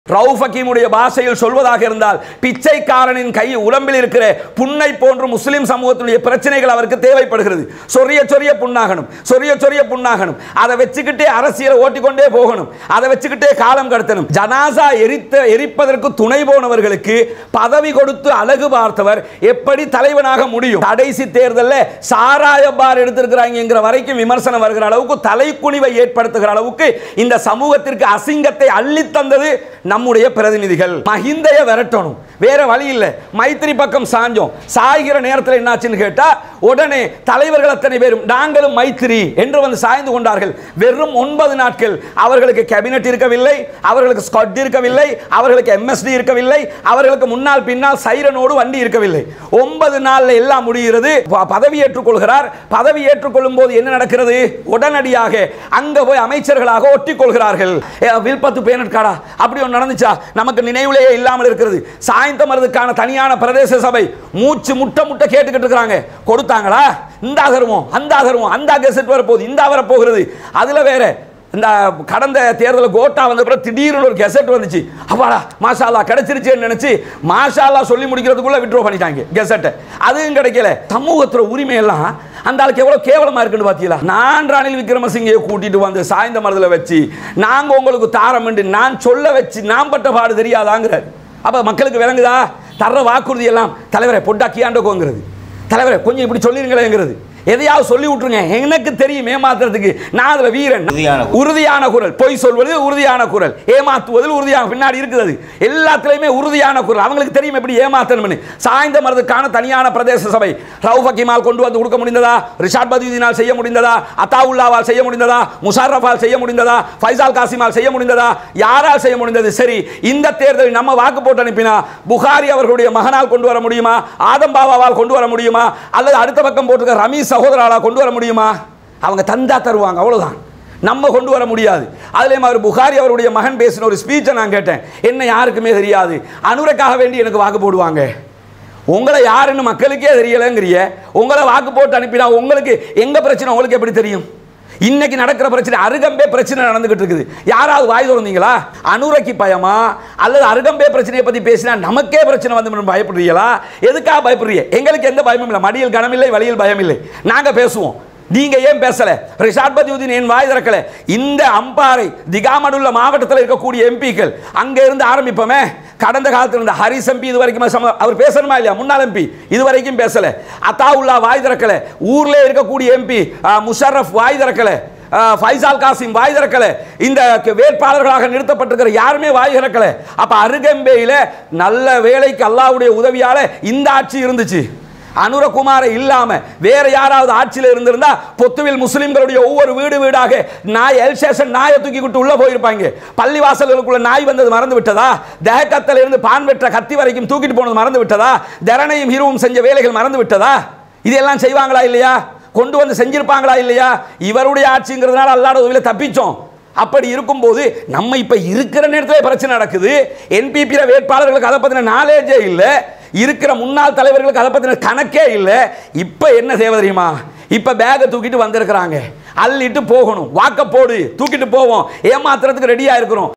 ரவுஃப் ஹக்கீமுடைய பாஷையில் சொல்வதாக இருந்தால் பிச்சைக்காரனின் கை உடம்பில் இருக்கிற புண்ணை போன்று முஸ்லிம் சமூகத்துடைய பிரச்சனைகள் அவருக்கு தேவைப்படுகிறது சொரிய சொரிய புண்ணாகணும் சொரிய சொரிய புண்ணாகணும் அதை வச்சுக்கிட்டே அரசியலை ஓட்டிக்கொண்டே போகணும் அதை வச்சுக்கிட்டே காலம் கடத்தணும் ஜனாசா எரித்த எரிப்பதற்கு துணை போனவர்களுக்கு பதவி கொடுத்து அழகு பார்த்தவர் எப்படி தலைவனாக முடியும் கடைசி தேர்தலில் சாராய பார் எடுத்திருக்கிறாங்கிற வரைக்கும் விமர்சனம் வருகிற அளவுக்கு தலைக்குனிவை ஏற்படுத்துகிற அளவுக்கு இந்த சமூகத்திற்கு அசிங்கத்தை அள்ளி தந்தது நம்முடைய பிரதிநிதிகள் மஹிந்தைய விரட்டணும் வேற வழி இல்லை மைத்திரி பக்கம் சாஞ்சோம் சாய்கிற நேரத்தில் என்னாச்சுன்னு கேட்டா உடனே தலைவர்கள் அத்தனை பேரும் நாங்களும் மைத்திரி என்று வந்து சாய்ந்து கொண்டார்கள் வெறும் ஒன்பது நாட்கள் அவர்களுக்கு கேபினட் இருக்கவில்லை அவர்களுக்கு ஸ்காட் இருக்கவில்லை அவர்களுக்கு எம்எஸ்டி இருக்கவில்லை அவர்களுக்கு முன்னால் பின்னால் சைரனோடு வண்டி இருக்கவில்லை ஒன்பது நாள்ல எல்லாம் முடிகிறது ப- பதவி ஏற்றுக்கொள்கிறார் பதவி ஏற்றுக்கொள்ளும் போது என்ன நடக்கிறது உடனடியாக அங்க போய் அமைச்சர்களாக ஒட்டிக் கொள்கிறார்கள் ஏ, வில்பத்து பேனட் காடா அப்படி ஒன்று நடந்துச்சா நமக்கு நினைவுலேயே இல்லாமல் இருக்கிறது சாய்ந்த மருதுக்கான தனியான பிரதேச சபை மூச்சு முட்டை முட்டை கேட்டுக்கிட்டு இருக்கிறாங்க கொடுத்தாங்களா இந்த தருவோம் அந்த தருவோம் அந்த கெசட் வரப்போகுது இந்த வரப்போகிறது அதுல வேற இந்த கடந்த தேர்தலில் கோட்டா வந்த பிறகு திடீர்னு ஒரு கெசட் வந்துச்சு அப்பாடா மாஷாலா கிடைச்சிருச்சேன்னு நினைச்சு மாஷாலா சொல்லி முடிக்கிறதுக்குள்ள விட்ரோ பண்ணிட்டாங்க கெசட்டை அதுவும் கிடைக்கல சமூகத்துல உரிமை எல்லாம் அந்த ஆளுக்கு எவ்வளவு கேவலமா இருக்குன்னு பாத்தீங்களா நான் ரணில் விக்ரமசிங்கையை கூட்டிட்டு வந்து சாய்ந்த மரத்தில் வச்சு நாங்க உங்களுக்கு தாரம் நான் சொல்ல வச்சு நான் பட்ட பாடு தெரியாதாங்கிறார் அப்ப மக்களுக்கு விளங்குதா தர்ற வாக்குறுதி எல்லாம் தலைவரை பொட்டாக்கியாண்டோங்கிறது தலைவரை கொஞ்சம் இப்படி சொல்லிருங்களேங்கிறது எதையாவது சொல்லி விட்டுருங்க எனக்கு தெரியும் ஏமாத்துறதுக்கு நான் அதுல வீரன் உறுதியான குரல். உறுதியான குரல் பொய் சொல்வது உறுதியான குரல் ஏமாத்துவதில் உறுதியான பின்னாடி இருக்குது அது. எல்லாத்துலயுமே உறுதியான குரல் அவங்களுக்கு தெரியும் எப்படி ஏமாத்தணும்னு சாய்ந்த மரத்துக்கான தனியான பிரதேச சபை ரவுஃப் ஹக்கீமால் கொண்டு வந்து கொடுக்க முடிந்ததா ரிஷாட் பதியுதீனால் செய்ய முடிந்ததா அத்தாவுல்லாவால் செய்ய முடிந்ததா முஷாரஃபால் செய்ய முடிந்ததா ஃபைசால் காசிமால் செய்ய முடிந்ததா யாரால் செய்ய முடிந்தது சரி இந்த தேர்தலில் நம்ம வாக்கு போட்டு அனுப்பினா புகாரி அவர்களுடைய மகனால் கொண்டு வர முடியுமா ஆதம் பாபாவால் கொண்டு வர முடியுமா அல்லது அடுத்த பக்கம் போட்டிருக்க ரமீஸ் சகோதராலா கொண்டு வர முடியுமா அவங்க தந்தா தருவாங்க அவ்வளவுதான் நம்ம கொண்டு வர முடியாது அதுலேயும் அவர் புகாரி அவருடைய மகன் பேசின ஒரு ஸ்பீச்சை நான் கேட்டேன் என்ன யாருக்குமே தெரியாது அனுரக்காக வேண்டி எனக்கு வாக்கு போடுவாங்க உங்களை யாருன்னு மக்களுக்கே தெரியலைங்கிறிய உங்களை வாக்கு போட்டு அனுப்பினா உங்களுக்கு எங்க பிரச்சனை உங்களுக்கு எப்படி தெரியும் இன்னைக்கு நடக்கிற பிரச்சனை அருகம்பே பிரச்சனை நடந்துகிட்டு இருக்குது யாராவது வாய் திறந்தீங்களா அனுரைக்கு பயமா அல்லது அருகம்பே பிரச்சனையை பத்தி பேசினா நமக்கே பிரச்சனை வந்து பயப்படுறீங்களா எதுக்காக பயப்படுறீங்க எங்களுக்கு எந்த பயமும் இல்லை மடியில் கனமில்லை வழியில் பயம் இல்லை நாங்க பேசுவோம் நீங்க ஏன் பேசல ரிஷாட் பதியுதீன் ஏன் வாய் திறக்கல இந்த அம்பாறை திகாமடுள்ள மாவட்டத்தில் இருக்கக்கூடிய எம்பிக்கள் அங்க இருந்து ஆரம்பிப்போமே கடந்த காலத்தில் இருந்த ஹரிஸ் எம்பி இது வரைக்கும் சம- அவர் பேசணுமா இல்லையா முன்னாள் எம்பி இது வரைக்கும் பேசல அத்தாவுல்லா வாய் திறக்கல ஊர்ல இருக்கக்கூடிய எம்பி முஷரஃப் வாய் திறக்கல ஆ, ஃபைசால் காசிம் வாய் திறக்கல இந்த க- வேட்பாளர்களாக நிறுத்தப்பட்டிருக்கிற யாருமே வாய் திறக்கல அப்ப அருகம்பேயில நல்ல வேலைக்கு அல்லாஹ்வுடைய உதவியால இந்த ஆட்சி இருந்துச்சு அனுரகுமார இல்லாம வேற யாராவது ஆட்சியில் இருந்திருந்தா பொத்துவில் முஸ்லிம்களுடைய ஒவ்வொரு வீடு வீடாக நாய் எல் ஸ்டேஷன் நாயை தூக்கிக்கிட்டு உள்ள போயிருப்பாங்க பள்ளி வாசல்களுக்குள்ள நாய் வந்தது மறந்து விட்டதா தேகத்தில் இருந்து பான் வெற்ற கத்தி வரைக்கும் தூக்கிட்டு போனது மறந்து விட்டதா தரணையும் ஹீரோவும் செஞ்ச வேலைகள் மறந்து விட்டதா இதெல்லாம் செய்வாங்களா இல்லையா கொண்டு வந்து செஞ்சிருப்பாங்களா இல்லையா இவருடைய ஆட்சிங்கிறதுனால அல்லாட உதவியில தப்பிச்சோம் அப்படி இருக்கும்போது நம்ம இப்ப இருக்கிற நேரத்தில் பிரச்சனை நடக்குது என்பிபி வேட்பாளர்களுக்கு அதை பத்தின நாலேஜே இல்லை இருக்கிற முன்னாள் தலைவர்களுக்கு அதை பத்தின கணக்கே இல்லை இப்ப என்ன தேவை தெரியுமா இப்ப பேகை தூக்கிட்டு வந்திருக்கிறாங்க அள்ளிட்டு போகணும் வாக்க போடு தூக்கிட்டு போவோம் ஏமாத்துறதுக்கு ரெடியா இருக்கிறோம்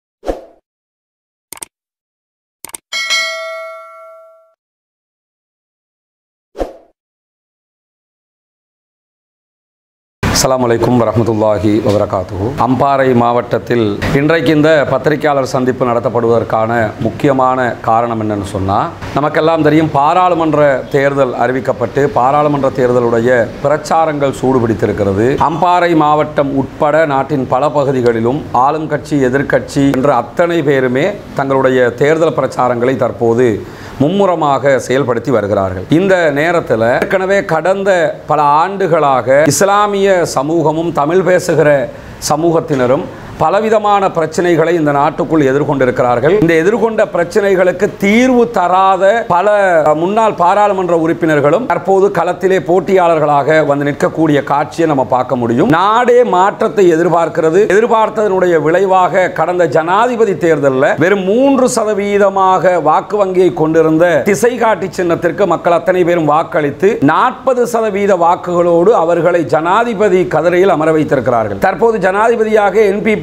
அஸ்ஸலாமு அலைக்கும் வரஹ்மத்துல்லாஹி வபரகாத்துஹு அம்பாறை மாவட்டத்தில் இன்றைக்கு இந்த பத்திரிகையாளர் சந்திப்பு நடத்தப்படுவதற்கான முக்கியமான காரணம் என்னன்னு சொன்னால் நமக்கெல்லாம் தெரியும் பாராளுமன்ற தேர்தல் அறிவிக்கப்பட்டு பாராளுமன்ற தேர்தலுடைய பிரச்சாரங்கள் சூடுபிடித்திருக்கிறது அம்பாறை மாவட்டம் உட்பட நாட்டின் பல பகுதிகளிலும் ஆளும் கட்சி எதிர்க்கட்சி என்ற அத்தனை பேருமே தங்களுடைய தேர்தல் பிரச்சாரங்களை தற்போது மும்முரமாக செயல்படுத்தி வருகிறார்கள் இந்த நேரத்தில் ஏற்கனவே கடந்த பல ஆண்டுகளாக இஸ்லாமிய சமூகமும் தமிழ் பேசுகிற சமூகத்தினரும் பலவிதமான பிரச்சனைகளை இந்த நாட்டுக்குள் எதிர்கொண்டிருக்கிறார்கள் இந்த எதிர்கொண்ட பிரச்சனைகளுக்கு தீர்வு தராத பல முன்னாள் பாராளுமன்ற உறுப்பினர்களும் தற்போது களத்திலே போட்டியாளர்களாக வந்து நிற்கக்கூடிய காட்சியை நம்ம பார்க்க முடியும் நாடே மாற்றத்தை எதிர்பார்க்கிறது எதிர்பார்த்ததனுடைய விளைவாக கடந்த ஜனாதிபதி தேர்தலில் வெறும் மூன்று சதவீதமாக வாக்கு வங்கியை கொண்டிருந்த திசை காட்டி சின்னத்திற்கு மக்கள் அத்தனை பேரும் வாக்களித்து நாற்பது சதவீத வாக்குகளோடு அவர்களை ஜனாதிபதி கதிரையில் அமர வைத்திருக்கிறார்கள் தற்போது ஜனாதிபதியாக என்பிபி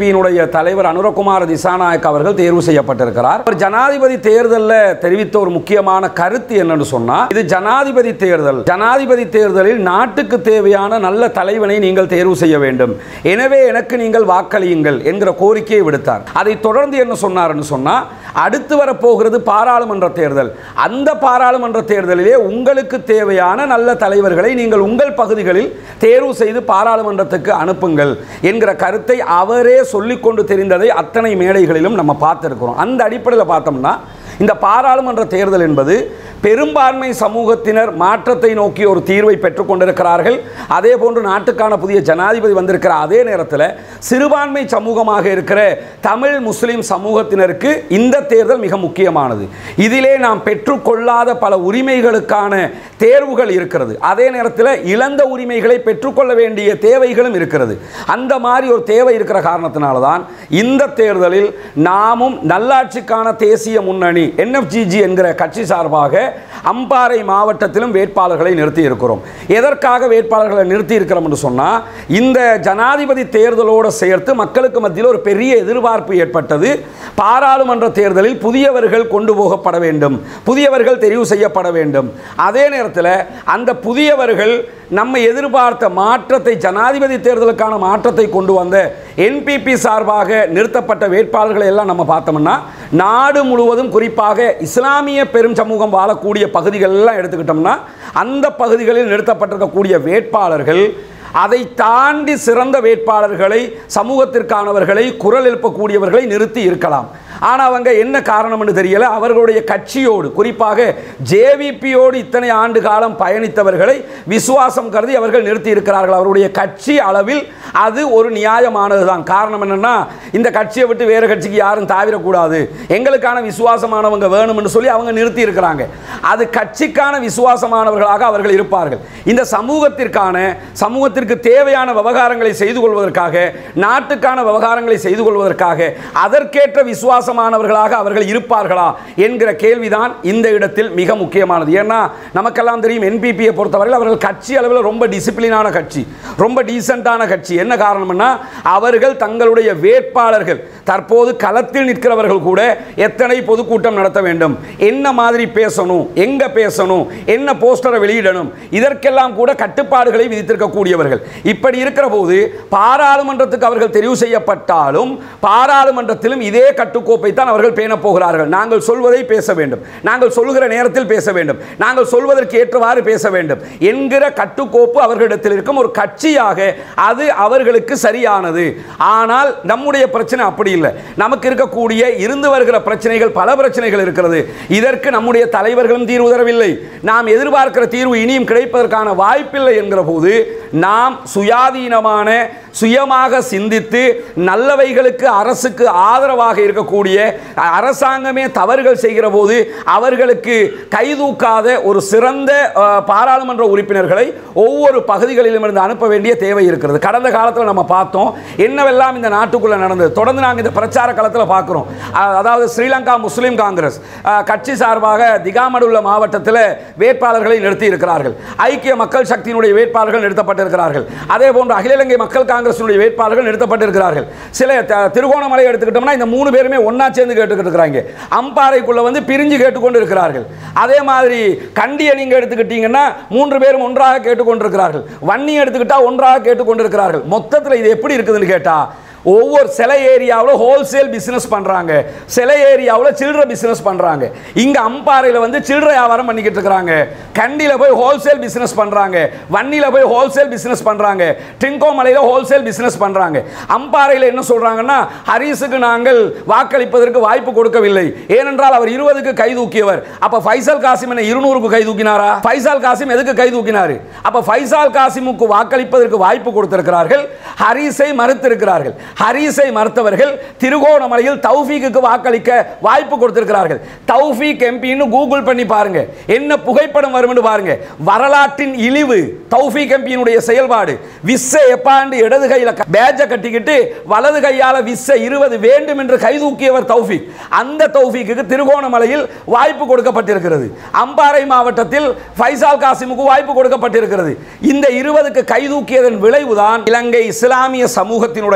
என்பிபியினுடைய தலைவர் அனுரகுமார் திசாநாயக் அவர்கள் தேர்வு செய்யப்பட்டிருக்கிறார் அவர் ஜனாதிபதி தேர்தலில் தெரிவித்த ஒரு முக்கியமான கருத்து என்னன்னு சொன்னா இது ஜனாதிபதி தேர்தல் ஜனாதிபதி தேர்தலில் நாட்டுக்கு தேவையான நல்ல தலைவனை நீங்கள் தேர்வு செய்ய வேண்டும் எனவே எனக்கு நீங்கள் வாக்களியுங்கள் என்கிற கோரிக்கையை விடுத்தார் அதை தொடர்ந்து என்ன சொன்னார்னு சொன்னா அடுத்து வரப்போகிறது பாராளுமன்ற தேர்தல் அந்த பாராளுமன்ற தேர்தலிலே உங்களுக்கு தேவையான நல்ல தலைவர்களை நீங்கள் உங்கள் பகுதிகளில் தேர்வு செய்து பாராளுமன்றத்துக்கு அனுப்புங்கள் என்கிற கருத்தை அவரே சொல்லிக்கொண்டு தெரிந்ததை அத்தனை மேடைகளிலும் நம்ம பார்த்துருக்கிறோம் அந்த அடிப்படையில் பார்த்தோம்னா இந்த பாராளுமன்ற தேர்தல் என்பது பெரும்பான்மை சமூகத்தினர் மாற்றத்தை நோக்கி ஒரு தீர்வை பெற்றுக் கொண்டிருக்கிறார்கள் அதே போன்று நாட்டுக்கான புதிய ஜனாதிபதி வந்திருக்கிற அதே நேரத்தில் சிறுபான்மை சமூகமாக இருக்கிற தமிழ் முஸ்லிம் சமூகத்தினருக்கு இந்த தேர்தல் மிக முக்கியமானது இதிலே நாம் பெற்றுக்கொள்ளாத பல உரிமைகளுக்கான தேர்வுகள் இருக்கிறது அதே நேரத்தில் இழந்த உரிமைகளை பெற்றுக்கொள்ள வேண்டிய தேவைகளும் இருக்கிறது அந்த மாதிரி ஒரு தேவை இருக்கிற காரணத்தினால தான் இந்த தேர்தலில் நாமும் நல்லாட்சிக்கான தேசிய முன்னணி என்எஃப்ஜிஜி என்கிற கட்சி சார்பாக அம்பாறை மாவட்டத்திலும் வேட்பாளர்களை நிறுத்தி இருக்கிறோம் எதற்காக வேட்பாளர்களை நிறுத்தி இருக்கிறோம் என்று சொன்னால் இந்த ஜனாதிபதி தேர்தலோடு சேர்த்து மக்களுக்கு மத்தியில் ஒரு பெரிய எதிர்பார்ப்பு ஏற்பட்டது பாராளுமன்ற தேர்தலில் புதியவர்கள் கொண்டு போகப்பட வேண்டும் புதியவர்கள் தெரிவு செய்யப்பட வேண்டும் அதே நேரத்தில் அந்த புதியவர்கள் நம்ம எதிர்பார்த்த மாற்றத்தை ஜனாதிபதி தேர்தலுக்கான மாற்றத்தை கொண்டு வந்த என்பிபி சார்பாக நிறுத்தப்பட்ட வேட்பாளர்களை எல்லாம் நம்ம பார்த்தோம்னா நாடு முழுவதும் குறிப்பாக இஸ்லாமிய பெரும் சமூகம் வாழக்கூடிய பகுதிகள் எல்லாம் எடுத்துக்கிட்டோம்னா அந்த பகுதிகளில் நிறுத்தப்பட்டிருக்கக்கூடிய வேட்பாளர்கள் அதை தாண்டி சிறந்த வேட்பாளர்களை சமூகத்திற்கானவர்களை குரல் எழுப்பக்கூடியவர்களை நிறுத்தி இருக்கலாம் ஆனால் அவங்க என்ன காரணம்னு தெரியல அவர்களுடைய கட்சியோடு குறிப்பாக ஜேவிபியோடு இத்தனை ஆண்டு காலம் பயணித்தவர்களை விசுவாசம் கருதி அவர்கள் நிறுத்தி இருக்கிறார்கள் அவருடைய கட்சி அளவில் அது ஒரு நியாயமானது தான் காரணம் என்னன்னா இந்த கட்சியை விட்டு வேறு கட்சிக்கு யாரும் தாவிடக்கூடாது எங்களுக்கான விசுவாசமானவங்க வேணும்னு சொல்லி அவங்க நிறுத்தி இருக்கிறாங்க அது கட்சிக்கான விசுவாசமானவர்களாக அவர்கள் இருப்பார்கள் இந்த சமூகத்திற்கான சமூகத்திற்கு தேவையான விவகாரங்களை செய்து கொள்வதற்காக நாட்டுக்கான விவகாரங்களை செய்து கொள்வதற்காக அதற்கேற்ற விசுவாசமானவர்களாக அவர்கள் இருப்பார்களா என்கிற கேள்விதான் இந்த இடத்தில் மிக முக்கியமானது ஏன்னா நமக்கெல்லாம் தெரியும் என்பிபியை பொறுத்தவரையில் அவர்கள் கட்சி அளவில் ரொம்ப டிசிப்ளினான கட்சி ரொம்ப டீசெண்டான கட்சி என்ன காரணம்னா அவர்கள் தங்களுடைய வேட்பாளர்கள் தற்போது களத்தில் நிற்கிறவர்கள் கூட எத்தனை பொதுக்கூட்டம் நடத்த வேண்டும் என்ன மாதிரி பேசணும் எங்க பேசணும் என்ன போஸ்டரை வெளியிடணும் இதற்கெல்லாம் கூட கட்டுப்பாடுகளை விதித்திருக்கக்கூடியவர்கள் இப்படி இருக்கிற போது பாராளுமன்றத்துக்கு அவர்கள் தெரிவு செய்யப்பட்டாலும் பாராளுமன்றத்திலும் இதே கட்டுக்கோப்பை தான் அவர்கள் பேணப் போகிறார்கள் நாங்கள் சொல்வதை பேச வேண்டும் நாங்கள் சொல்லுகிற நேரத்தில் பேச வேண்டும் நாங்கள் சொல்வதற்கு ஏற்றவாறு பேச வேண்டும் என்கிற கட்டுக்கோப்பு அவர்களிடத்தில் இருக்கும் ஒரு கட்சியாக அது அவர்களுக்கு சரியானது ஆனால் நம்முடைய பிரச்சனை அப்படி இல்லை நமக்கு இருக்கக்கூடிய இருந்து வருகிற பிரச்சனைகள் பல பிரச்சனைகள் இருக்கிறது இதற்கு நம்முடைய தலைவர்களும் தீர்வு தரவில்லை நாம் எதிர்பார்க்கிற தீர்வு இனியும் கிடைப்பதற்கான வாய்ப்பில்லை என்கிற போது நாம் சுயாதீனமான சுயமாக சிந்தித்து நல்லவைகளுக்கு அரசுக்கு ஆதரவாக இருக்கக்கூடிய அரசாங்கமே தவறுகள் செய்கிற போது அவர்களுக்கு கைதூக்காத ஒரு சிறந்த அஹ், பாராளுமன்ற உறுப்பினர்களை ஒவ்வொரு பகுதிகளிலும் இருந்து அனுப்ப வேண்டிய தேவை இருக்கிறது கடந்த காலத்தில் நம்ம பார்த்தோம் என்னவெல்லாம் இந்த நாட்டுக்குள்ள நடந்தது தொடர்ந்து நாங்கள் இந்த பிரச்சார களத்தில் பார்க்குறோம் அஹ், அதாவது ஸ்ரீலங்கா முஸ்லீம் காங்கிரஸ் அஹ், கட்சி சார்பாக திகாமடுள்ள மாவட்டத்தில் வேட்பாளர்களை நிறுத்தி இருக்கிறார்கள் ஐக்கிய மக்கள் சக்தியினுடைய வேட்பாளர்கள் நிறுத்தப்பட்டிருக்கிறார்கள் அதே போன்று அகில இலங்கை மக்கள் காங்கிரசினுடைய வேட்பாளர்கள் நிறுத்தப்பட்டிருக்கிறார்கள் சில த- திருகோணமலை எடுத்துக்கிட்டோம்னா இந்த மூணு பேருமே ஒண்ணா சேர்ந்து கேட்டுக்கிட்டு இருக்கிறாங்க அம்பாறைக்குள்ள வந்து பிரிஞ்சு கேட்டுக்கொண்டு இருக்கிறார்கள் அதே மாதிரி கண்டியை நீங்க எடுத்துக்கிட்டீங்கன்னா மூன்று பேரும் ஒன்றாக கேட்டுக்கொண்டிருக்கிறார்கள் வன்னி எடுத்துக்கிட்டா ஒன்றாக கேட்டுக்கொண்டிருக்கிறார்கள் மொத்தத்தில் இது எப்படி இருக்குதுன்னு கேட்டா ஒவ்வொரு சில ஏரியாவில் ஹோல்சேல் பிஸ்னஸ் பண்ணுறாங்க சில ஏரியாவில் சில்லறை பிஸ்னஸ் பண்ணுறாங்க இங்கே அம்பாறையில் வந்து சில்லறை வியாபாரம் பண்ணிக்கிட்டு இருக்கிறாங்க கண்டியில் போய் ஹோல்சேல் பிஸ்னஸ் பண்ணுறாங்க வன்னியில் போய் ஹோல்சேல் பிஸ்னஸ் பண்ணுறாங்க டிங்கோமலையில் ஹோல்சேல் பிஸ்னஸ் பண்ணுறாங்க அம்பாறையில் என்ன சொல்கிறாங்கன்னா ஹரிஸுக்கு நாங்கள் வாக்களிப்பதற்கு வாய்ப்பு கொடுக்கவில்லை ஏனென்றால் அவர் இருபதுக்கு கை தூக்கியவர் அப்போ ஃபைசல் காசிம் என்ன இருநூறுக்கு கை தூக்கினாரா ஃபைசால் காசிம் எதுக்கு கை தூக்கினார் அப்போ ஃபைசால் காசிமுக்கு வாக்களிப்பதற்கு வாய்ப்பு கொடுத்திருக்கிறார்கள் ஹரிஸை மறுத்திருக்கிறார்கள் ஹரிஸை மறுத்தவர்கள் திருகோணமலையில் தௌஃபீக்கு வாக்களிக்க வாய்ப்பு கொடுத்திருக்கிறார்கள் தௌஃபீக் எம்பின்னு கூகுள் பண்ணி பாருங்க என்ன புகைப்படம் வரும்னு பாருங்க வரலாற்றின் இழிவு தௌஃபீக் எம்பியினுடைய செயல்பாடு விஸ்ஸை எப்பாண்டு இடது கையில் பேஜை கட்டிக்கிட்டு வலது கையால விஸ்ஸை இருபது வேண்டும் என்று கைதூக்கியவர் தௌஃபீக் அந்த தௌஃபீக்கு திருகோணமலையில் வாய்ப்பு கொடுக்கப்பட்டிருக்கிறது அம்பாறை மாவட்டத்தில் ஃபைசால் காசிமுக்கு வாய்ப்பு கொடுக்கப்பட்டிருக்கிறது இந்த இருபதுக்கு கைதூக்கியதன் விளைவுதான் இலங்கை இஸ்லாமிய சமூகத்தினுடைய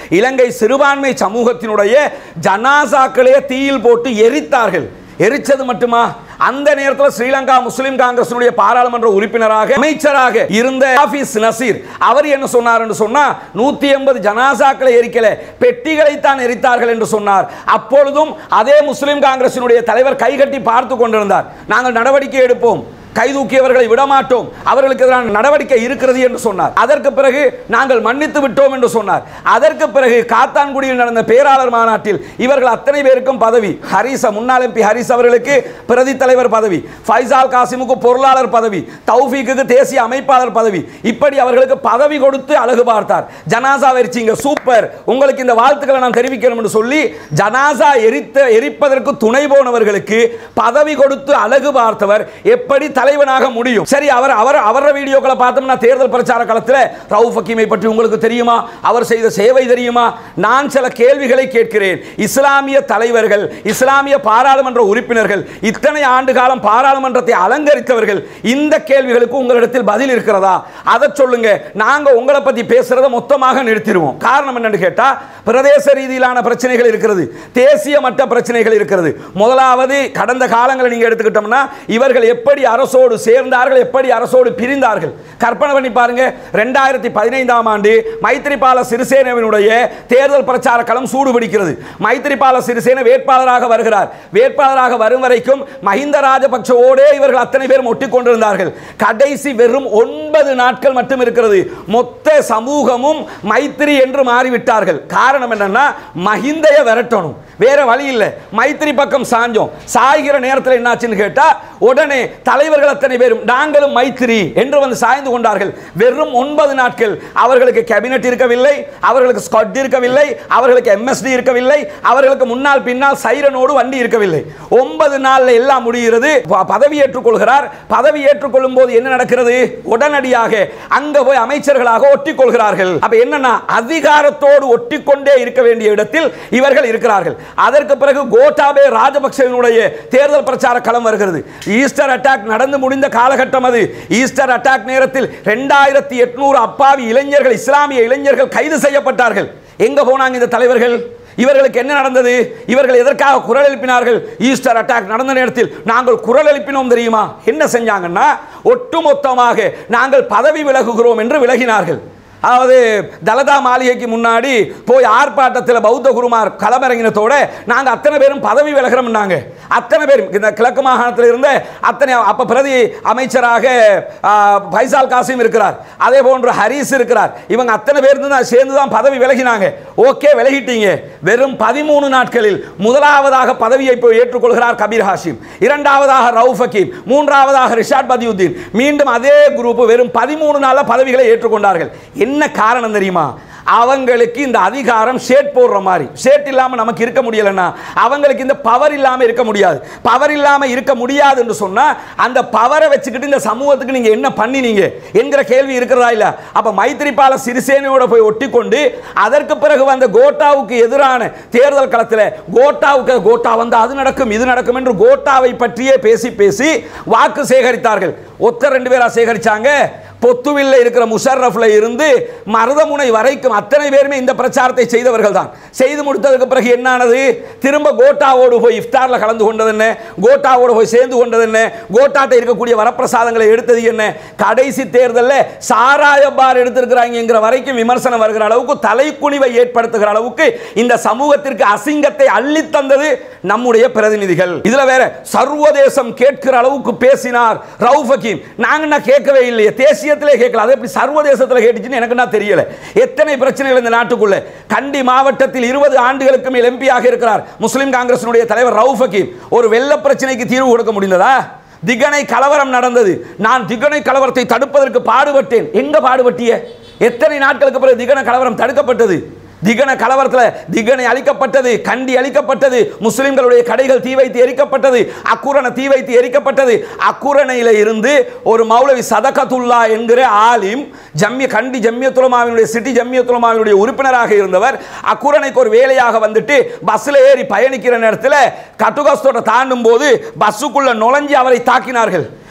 இலங்கை சிறுபான்மை சமூகத்தினுடைய ஜனாசாக்களே தீயில் போட்டு எரித்தார்கள் எரிச்சது மட்டுமா அந்த நேரத்தில் ஸ்ரீலங்கா முஸ்லிம் காங்கிரசினுடைய பாராளுமன்ற உறுப்பினராக அமைச்சராக இருந்த ஆபீஸ் நசீர் அவர் என்ன சொன்னார் என்று சொன்னா நூத்தி எண்பது ஜனாசாக்களை எரிக்கல பெட்டிகளை தான் எரித்தார்கள் என்று சொன்னார் அப்பொழுதும் அதே முஸ்லிம் காங்கிரசினுடைய தலைவர் கைகட்டி பார்த்து கொண்டிருந்தார் நாங்கள் நடவடிக்கை எடுப்போம் கைதூக்கியவர்களை விடமாட்டோம் அவர்களுக்கு எதிரான நடவடிக்கை இருக்கிறது என்று சொன்னார் அதற்கு பிறகு நாங்கள் மன்னித்து விட்டோம் என்று சொன்னார் அதற்கு பிறகு காத்தான்குடியில் நடந்த பேராளர் மாநாட்டில் இவர்கள் அத்தனை பேருக்கும் பதவி ஹரிச முன்னாள் எம்பி ஹரிஸ் அவர்களுக்கு பிரதி தலைவர் பதவி ஃபைசால் காசிமுக்கு பொருளாளர் பதவி தௌஃபீக்கு தேசிய அமைப்பாளர் பதவி இப்படி அவர்களுக்கு பதவி கொடுத்து அழகு பார்த்தார் ஜனாசா எரிச்சிங்க சூப்பர் உங்களுக்கு இந்த வாழ்த்துக்களை நான் தெரிவிக்கணும் என்று சொல்லி ஜனாசா எரித்த எரிப்பதற்கு துணை போனவர்களுக்கு பதவி கொடுத்து அழகு பார்த்தவர் எப்படி தலைவனாக முடியும் சரி அவர் அவர் அவர வீடியோக்களை பார்த்தோம்னா தேர்தல் பிரச்சார காலத்தில் ரவுஃப் ஹக்கீமை பற்றி உங்களுக்கு தெரியுமா அவர் செய்த சேவை தெரியுமா நான் சில கேள்விகளை கேட்கிறேன் இஸ்லாமிய தலைவர்கள் இஸ்லாமிய பாராளுமன்ற உறுப்பினர்கள் இத்தனை ஆண்டு காலம் பாராளுமன்றத்தை அலங்கரித்தவர்கள் இந்த கேள்விகளுக்கு உங்களிடத்தில் பதில் இருக்கிறதா அதை சொல்லுங்க நாங்க உங்களை பத்தி பேசுறத மொத்தமாக நிறுத்திடுவோம் காரணம் என்னன்னு கேட்டா பிரதேச ரீதியிலான பிரச்சனைகள் இருக்கிறது தேசிய மட்ட பிரச்சனைகள் இருக்கிறது முதலாவது கடந்த காலங்களை நீங்க எடுத்துக்கிட்டோம்னா இவர்கள் எப்படி அரசோடு சேர்ந்தார்கள் எப்படி அரசோடு பிரிந்தார்கள் கற்பனை பண்ணி பாருங்க ரெண்டாயிரத்தி பதினைந்தாம் ஆண்டு மைத்திரிபால சிறிசேனவினுடைய தேர்தல் பிரச்சார களம் சூடுபிடிக்கிறது மைத்திரிபால சிறிசேன வேட்பாளராக வருகிறார் வேட்பாளராக வரும் வரைக்கும் மஹிந்த ராஜபக்சவோடே இவர்கள் அத்தனை பேரும் ஒட்டிக் கொண்டிருந்தார்கள் கடைசி வெறும் ஒன்பது நாட்கள் மட்டும் இருக்கிறது மொத்த சமூகமும் மைத்திரி என்று மாறிவிட்டார்கள் காரணம் என்னன்னா மஹிந்தைய விரட்டணும் வேற வழி இல்லை மைத்திரி பக்கம் சாஞ்சோம் சாய்கிற நேரத்தில் என்னாச்சுன்னு கேட்டா உடனே தலைவர்கள் அத்தனை பேரும் நாங்களும் மைத்திரி என்று வந்து சாய்ந்து கொண்டார்கள் வெறும் ஒன்பது நாட்கள் அவர்களுக்கு கேபினட் இருக்கவில்லை அவர்களுக்கு ஸ்காட் இருக்கவில்லை அவர்களுக்கு எம்எஸ்டி இருக்கவில்லை அவர்களுக்கு முன்னால் பின்னால் சைரனோடு வண்டி இருக்கவில்லை ஒன்பது நாள்ல எல்லாம் முடிகிறது ப- பதவி ஏற்றுக்கொள்கிறார் பதவி ஏற்றுக்கொள்ளும் போது என்ன நடக்கிறது உடனடியாக அங்க போய் அமைச்சர்களாக ஒட்டிக் கொள்கிறார்கள் அப்ப என்னன்னா அதிகாரத்தோடு ஒட்டிக்கொண்டே இருக்க வேண்டிய இடத்தில் இவர்கள் இருக்கிறார்கள் அதற்கு பிறகு கோட்டாபே ராஜபக்சவினுடைய தேர்தல் பிரச்சார களம் வருகிறது ஈஸ்டர் அட்டாக் நடந்து முடிந்த காலகட்டம் அது ஈஸ்டர் அட்டாக் நேரத்தில் ரெண்டாயிரத்தி எட்நூறு அப்பாவி இளைஞர்கள் இஸ்லாமிய இளைஞர்கள் கைது செய்யப்பட்டார்கள் எங்க போனாங்க இந்த தலைவர்கள் இவர்களுக்கு என்ன நடந்தது இவர்கள் எதற்காக குரல் எழுப்பினார்கள் ஈஸ்டர் அட்டாக் நடந்த நேரத்தில் நாங்கள் குரல் எழுப்பினோம் தெரியுமா என்ன செஞ்சாங்கன்னா ஒட்டுமொத்தமாக நாங்கள் பதவி விலகுகிறோம் என்று விலகினார்கள் அதாவது தலதா மாளிகைக்கு முன்னாடி போய் ஆர்ப்பாட்டத்தில் பௌத்த குருமார் களமிறங்கினத்தோட நாங்கள் அத்தனை பேரும் பதவி விலகிறோம்னாங்க அத்தனை பேரும் இந்த கிழக்கு மாகாணத்தில் இருந்த அத்தனை அப்போ பிரதி அமைச்சராக ஆ, ஃபைசால் காசிம் இருக்கிறார் அதே போன்று ஹரிஸ் இருக்கிறார் இவங்க அத்தனை பேர் தான் சேர்ந்து தான் பதவி விலகினாங்க ஓகே விலகிட்டீங்க வெறும் பதிமூணு நாட்களில் முதலாவதாக பதவியை போய் ஏற்றுக்கொள்கிறார் கபீர் ஹாஷிம் இரண்டாவதாக ரவுஃப் ஹக்கீம் மூன்றாவதாக ரிஷாட் பதியுத்தீன் மீண்டும் அதே குரூப் வெறும் பதிமூணு நாளில் பதவிகளை ஏற்றுக்கொண்டார்கள் என்ன காரணம் தெரியுமா அவங்களுக்கு இந்த அதிகாரம் ஷேட் போடுற மாதிரி ஷேட் இல்லாமல் நமக்கு இருக்க முடியலன்னா அவங்களுக்கு இந்த பவர் இல்லாமல் இருக்க முடியாது பவர் இல்லாமல் இருக்க முடியாது என்று சொன்னால் அந்த பவரை வச்சுக்கிட்டு இந்த சமூகத்துக்கு நீங்கள் என்ன பண்ணினீங்க என்கிற கேள்வி இருக்கிறதா இல்லை அப்போ மைத்திரிபால சிறிசேனையோட போய் ஒட்டிக்கொண்டு அதற்கு பிறகு வந்த கோட்டாவுக்கு எதிரான தேர்தல் களத்தில் கோட்டாவுக்கு கோட்டா வந்து அது நடக்கும் இது நடக்கும் என்று கோட்டாவை பற்றியே பேசி பேசி வாக்கு சேகரித்தார்கள் ஒத்த ரெண்டு பேரா சேகரிச்சாங்க பொத்துவில்ல இருக்கிற முஷர்ரஃப்ல இருந்து மருதமுனை வரைக்கும் அத்தனை பேருமே இந்த பிரச்சாரத்தை செய்தவர்கள் தான் செய்து முடித்ததுக்கு பிறகு என்னானது திரும்ப கோட்டாவோடு போய் இஃப்தார்ல கலந்து கொண்டது என்ன கோட்டாவோடு போய் சேர்ந்து கொண்டது என்ன கோட்டாட்ட இருக்கக்கூடிய வரப்பிரசாதங்களை எடுத்தது என்ன கடைசி தேர்தலில் சாராய பார் எடுத்திருக்கிறாங்கிற வரைக்கும் விமர்சனம் வருகிற அளவுக்கு தலைக்குனிவை ஏற்படுத்துகிற அளவுக்கு இந்த சமூகத்திற்கு அசிங்கத்தை அள்ளி தந்தது நம்முடைய பிரதிநிதிகள் இதுல வேற சர்வதேசம் கேட்கிற அளவுக்கு பேசினார் ரவுஃப் ஹக்கீம் நாங்க என்ன கேட்கவே இல்லையே தேசியத்திலே கேட்கல அது எப்படி சர்வதேசத்தில் கேட்டுச்சுன்னு எனக்கு என்ன தெரியல எத்தனை பிரச்சனைகள் இந்த நாட்டுக்குள்ள கண்டி மாவட்டத்தில் இருபது ஆண்டுகளுக்கு மேல் எம்பியாக இருக்கிறார் முஸ்லிம் காங்கிரசினுடைய தலைவர் ரவுஃப் ஹக்கீம் ஒரு வெள்ள பிரச்சனைக்கு தீர்வு கொடுக்க முடிந்ததா திகனை கலவரம் நடந்தது நான் திகனை கலவரத்தை தடுப்பதற்கு பாடுபட்டேன் எங்க பாடுபட்டிய எத்தனை நாட்களுக்கு பிறகு திகன கலவரம் தடுக்கப்பட்டது திகன கலவரத்தில் திகனை அழிக்கப்பட்டது கண்டி அழிக்கப்பட்டது முஸ்லிம்களுடைய கடைகள் தீ வைத்து எரிக்கப்பட்டது அக்குரண தீ வைத்து எரிக்கப்பட்டது அக்குரணையில் இருந்து ஒரு மௌலவி சதகத்துல்லா என்கிற ஆலிம் ஜம்மிய கண்டி ஜம்மியத்துலமாவினுடைய சிட்டி ஜம்மியத்துலமாவினுடைய உறுப்பினராக இருந்தவர் அக்குரணைக்கு ஒரு வேலையாக வந்துட்டு பஸ்ஸில் ஏறி பயணிக்கிற நேரத்தில் கட்டுகஸ்தோட தாண்டும் போது பஸ்ஸுக்குள்ள நுழைஞ்சு அவரை தாக்கினார்கள்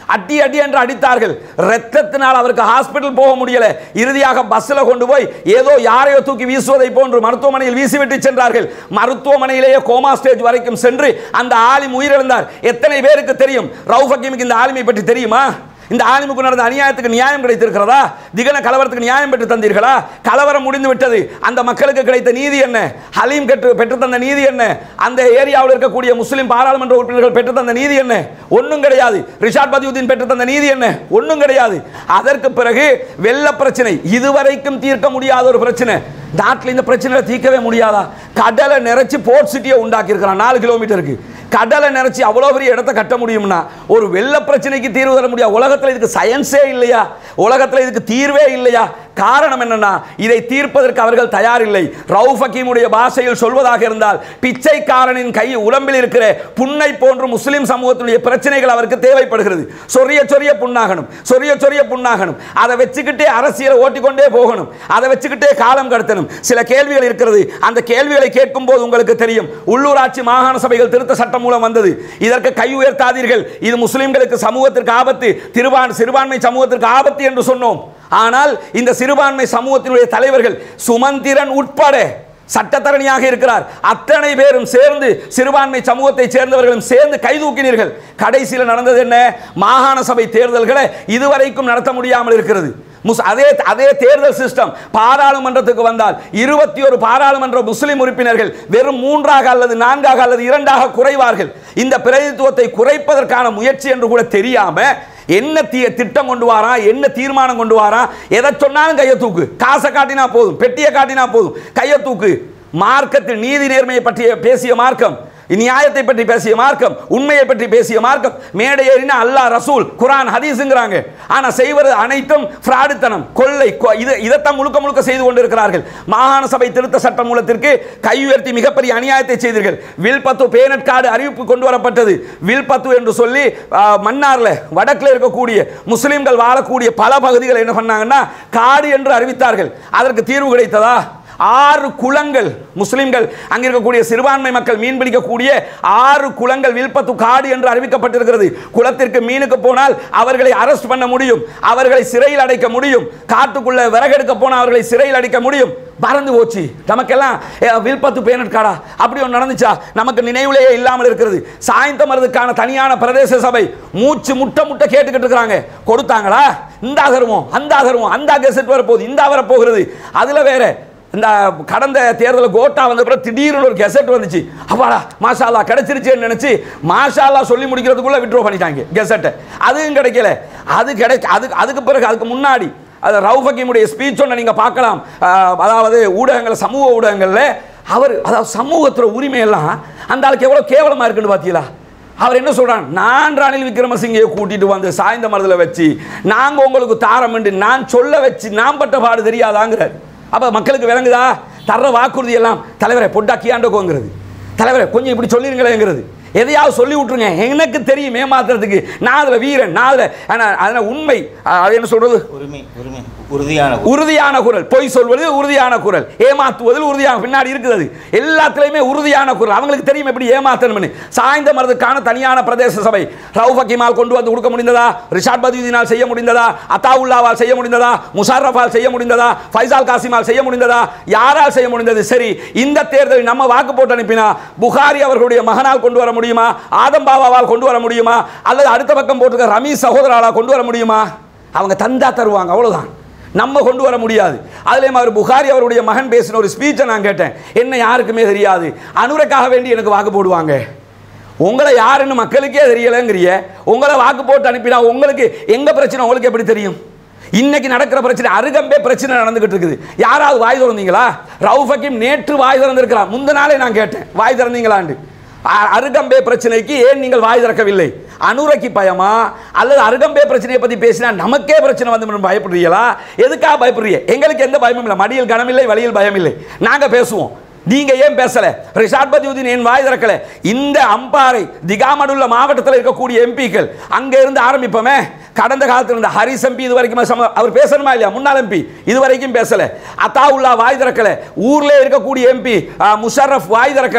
அடி அடி என்று அடித்தார்கள் ரத்தத்தினால் அவருக்கு ஹாஸ்பிட்டல் போக முடியல இறுதியாக பஸ்ஸில் கொண்டு போய் ஏதோ யாரையோ தூக்கி வீசுவதை போன்று மருத்துவமனையில் வீசிவிட்டு சென்றார்கள் மருத்துவமனையிலேயே கோமா ஸ்டேஜ் வரைக்கும் சென்று அந்த ஆலிம் உயிரிழந்தார் எத்தனை பேருக்கு தெரியும் ரவுஃப் ஹக்கீமுக்கு இந்த ஆலிமை பற்றி தெரியுமா இந்த ஆலிமுக்கு நடந்த அநியாயத்துக்கு நியாயம் கிடைத்திருக்கிறதா திகன கலவரத்துக்கு நியாயம் பெற்று தந்தீர்களா கலவரம் முடிந்து விட்டது அந்த மக்களுக்கு கிடைத்த நீதி என்ன ஹலீம் பெற்று பெற்று தந்த நீதி என்ன அந்த ஏரியாவில் இருக்கக்கூடிய முஸ்லிம் பாராளுமன்ற உறுப்பினர்கள் பெற்று தந்த நீதி என்ன ஒன்றும் கிடையாது ரிஷாட் பதியுதீன் பெற்று தந்த நீதி என்ன ஒன்றும் கிடையாது அதற்கு பிறகு வெள்ள பிரச்சனை இதுவரைக்கும் தீர்க்க முடியாத ஒரு பிரச்சனை நாட்டில் இந்த பிரச்சனையை தீர்க்கவே முடியாதா கடலை நிறைச்சு போர்ட் சிட்டியை உண்டாக்கி இருக்கிறான் நாலு கிலோமீட்டருக்கு கடலை நிறைச்சி அவ்வளோ பெரிய இடத்த கட்ட முடியும்னா ஒரு வெள்ள பிரச்சனைக்கு தீர்வு தர முடியாது உலகத்தில் இதுக்கு சயின்ஸே இல்லையா உலகத்தில் இதுக்கு தீர்வே இல்லையா காரணம் என்னன்னா இதை தீர்ப்பதற்கு அவர்கள் தயாரில்லை ரவுஃப் ஹக்கீமுடைய பாஷையில் சொல்வதாக இருந்தால் பிச்சைக்காரனின் கை உடம்பில் இருக்கிற புண்ணை போன்று முஸ்லிம் சமூகத்தினுடைய பிரச்சனைகள் அவருக்கு தேவைப்படுகிறது சொரிய சொரிய புண்ணாகணும் சொரிய சொரிய புண்ணாகணும் அதை வச்சுக்கிட்டே அரசியலை ஓட்டிக்கொண்டே போகணும் அதை வச்சுக்கிட்டே காலம் கடத்தணும் சில கேள்விகள் இருக்கிறது அந்த கேள்விகளை கேட்கும் போது உங்களுக்கு தெரியும் உள்ளூராட்சி மாகாண சபைகள் திருத்த சட்டம் மூலம் வந்தது இதற்கு கை உயர்த்தாதீர்கள் இது முஸ்லிம்களுக்கு சமூகத்திற்கு ஆபத்து திருவான் சிறுபான்மை சமூகத்திற்கு ஆபத்து என்று சொன்னோம் ஆனால் இந்த சிறுபான்மை சமூகத்தினுடைய தலைவர்கள் சுமந்திரன் உட்பட சட்டத்தரணியாக இருக்கிறார் அத்தனை பேரும் சேர்ந்து சிறுபான்மை சமூகத்தை சேர்ந்தவர்களும் சேர்ந்து கைதூக்கினீர்கள் கடைசியில் நடந்தது என்ன மாகாண சபை தேர்தல்களை இதுவரைக்கும் நடத்த முடியாமல் இருக்கிறது முஸ் அதே அதே தேர்தல் சிஸ்டம் பாராளுமன்றத்துக்கு வந்தால் இருபத்தி ஒரு பாராளுமன்ற முஸ்லிம் உறுப்பினர்கள் வெறும் மூன்றாக அல்லது நான்காக அல்லது இரண்டாக குறைவார்கள் இந்த பிரதித்துவத்தை குறைப்பதற்கான முயற்சி என்று கூட தெரியாம என்ன தீ திட்டம் கொண்டு வாரா என்ன தீர்மானம் கொண்டு வாரா எதை சொன்னாலும் கையை தூக்கு காசை காட்டினா போதும் பெட்டியை காட்டினா போதும் கையை தூக்கு மார்க்கத்தில் நீதி நேர்மையை பற்றிய பேசிய மார்க்கம் நியாயத்தை பற்றி பேசிய மார்க்கம் உண்மையை பற்றி பேசிய மார்க்கம் மேடை ஏறினா அல்லாஹ் ரசூல் குரான் ஹதீஸுங்கிறாங்க ஆனா செய்வது அனைத்தும் ஃப்ராடுத்தனம் கொள்ளை கொ- இது இதைத்தான் முழுக்க முழுக்க செய்து கொண்டிருக்கிறார்கள் மாகாண சபை திருத்த சட்ட மூலத்திற்கு கை உயர்த்தி மிகப்பெரிய அநியாயத்தை செய்தீர்கள் வில்பத்து பேனட் கார்டு அறிவிப்பு கொண்டு வரப்பட்டது வில்பத்து என்று சொல்லி ஆ, மன்னார்ல வடக்கில் இருக்கக்கூடிய முஸ்லிம்கள் வாழக்கூடிய பல பகுதிகள் என்ன பண்ணாங்கன்னா காடு என்று அறிவித்தார்கள் அதற்கு தீர்வு கிடைத்ததா ஆறு குளங்கள் முஸ்லிம்கள் அங்கே இருக்கக்கூடிய சிறுபான்மை மக்கள் மீன் பிடிக்கக்கூடிய ஆறு குளங்கள் வில்பத்து காடு என்று அறிவிக்கப்பட்டிருக்கிறது குளத்திற்கு மீனுக்கு போனால் அவர்களை அரெஸ்ட் பண்ண முடியும் அவர்களை சிறையில் அடைக்க முடியும் காட்டுக்குள்ள விறகெடுக்க போனால் அவர்களை சிறையில் அடைக்க முடியும் பறந்து போச்சு நமக்கெல்லாம் ஏ, வில்பத்து பேனட் காடா அப்படி ஒன்று நடந்துச்சா நமக்கு நினைவிலேயே இல்லாமல் இருக்கிறது சாய்ந்த மருதுக்கான தனியான பிரதேச சபை மூச்சு முட்டை முட்டை கேட்டுக்கிட்டு இருக்கிறாங்க கொடுத்தாங்களா இந்த தருவோம் அந்த தருவோம் அந்த கெசட் வரப்போகுது இந்த வரப்போகிறது அதில் வேற இந்த கடந்த தேர்தலில் கோட்டா வந்த பிறகு திடீர்னு ஒரு கெசட் வந்துச்சு அப்பாடா மாஷாலா கிடைச்சிருச்சேன்னு நினைச்சு மாஷாலா சொல்லி முடிக்கிறதுக்குள்ள விட்ரோ பண்ணிட்டாங்க கெசட்டை அதுவும் கிடைக்கல அது கிடை அதுக்கு அதுக்கு பிறகு அதுக்கு முன்னாடி அது ரவுஃப் ஹக்கீமுடைய ஸ்பீச் ஒன்று நீங்கள் பார்க்கலாம் ஆஹ், அதாவது ஊடகங்கள் சமூக ஊடகங்களில் அவர் அதாவது சமூகத்தில் உரிமையெல்லாம் அந்த ஆளுக்கு எவ்வளோ கேவலமாக இருக்குன்னு பார்த்தீங்களா அவர் என்ன சொல்றான் நான் ரணில் விக்ரமசிங்கையை கூட்டிட்டு வந்து சாய்ந்த மரத்தில் வச்சு நாங்க உங்களுக்கு தாரம் நான் சொல்ல வச்சு நான் பட்ட பாடு தெரியாதாங்கிறார் அப்ப மக்களுக்கு விளங்குதா தர்ற வாக்குறுதி எல்லாம் தலைவரை பொட்டாக்கியாண்டோங்கிறது தலைவரை கொஞ்சம் இப்படி சொல்லிருங்களேங்கிறது எதையாவது சொல்லி விட்டுருங்க எனக்கு தெரியும் ஏமாத்துறதுக்கு நான் அதில் வீரன் நான் அதில் ஆனால் அதில் உண்மை அஹ், அது என்ன சொல்றது உரிமை உரிமை உறுதியான உறுதியான குரல் பொய் சொல்வது உறுதியான குரல் ஏமாத்துவதில் உறுதியான பின்னாடி இருக்குது அது எல்லாத்துலயுமே உறுதியான குரல் அவங்களுக்கு தெரியும் எப்படி ஏமாத்தணும்னு சாய்ந்த மரத்துக்கான தனியான பிரதேச சபை ரவுஃப் ஹக்கீமால் கொண்டு வந்து கொடுக்க முடிந்ததா ரிஷாட் பதியுதீனால் செய்ய முடிந்ததா அத்தாவுல்லாவால் செய்ய முடிந்ததா முஷாரஃபால் செய்ய முடிந்ததா ஃபைசால் காசிமால் செய்ய முடிந்ததா யாரால் செய்ய முடிந்தது சரி இந்த தேர்தலில் நம்ம வாக்கு போட்டு அனுப்பினா புகாரி அவர்களுடைய மகனால் கொண்டு வர முடியுமா ஆதம் பாபாவால் கொண்டு வர முடியுமா அல்லது அடுத்த பக்கம் போட்டிருக்க ரமீஸ் சகோதராலால் கொண்டு வர முடியுமா அவங்க தந்தா தருவாங்க அவ்வளவுதான் நம்ம கொண்டு வர முடியாது அதுலேயும் அவர் புகாரி அவருடைய மகன் பேசின ஒரு ஸ்பீச்சை நான் கேட்டேன் என்ன யாருக்குமே தெரியாது அனுரைக்காக வேண்டி எனக்கு வாக்கு போடுவாங்க உங்களை யாருன்னு மக்களுக்கே தெரியலைங்கிறிய உங்களை வாக்கு போட்டு அனுப்பினா உங்களுக்கு எங்க பிரச்சனை உங்களுக்கு எப்படி தெரியும் இன்னைக்கு நடக்கிற பிரச்சனை அருகம்பே பிரச்சனை நடந்துகிட்டு இருக்குது யாராவது வாய் திறந்தீங்களா ரவுஃப் ஹக்கீம் நேற்று வாய் திறந்திருக்கலாம் முந்த நாளே நான் கேட்டேன் வாய் திறந்தீங்களாண்டு அ- அருகம்பே பிரச்சனைக்கு ஏன் நீங்கள் வாய் திறக்கவில்லை அனுரைக்கு பயமா அல்லது அருகம்பே பிரச்சனையை பத்தி பேசினா நமக்கே பிரச்சனை வந்து பயப்படுறீங்களா எதுக்காக பயப்படுறீங்க எங்களுக்கு எந்த பயமும் இல்லை மடியில் கனமில்லை வழியில் பயம் இல்லை நாங்க பேசுவோம் நீங்க ஏன் பேசல ரிஷாட் பதியுதீன் ஏன் வாய் திறக்கல இந்த அம்பாறை திகாமடுள்ள மாவட்டத்தில் இருக்கக்கூடிய எம்பிக்கள் அங்க இருந்து ஆரம்பிப்போமே கடந்த காலத்தில் இருந்த ஹரிஸ் எம்பி இது வரைக்கும் சம- அவர் பேசணுமா இல்லையா முன்னாள் எம்பி இது வரைக்கும் பேசல அத்தாவுல்லா வாய் திறக்கல ஊர்ல இருக்கக்கூடிய எம்பி முஷரஃப் வாய் திறக்கல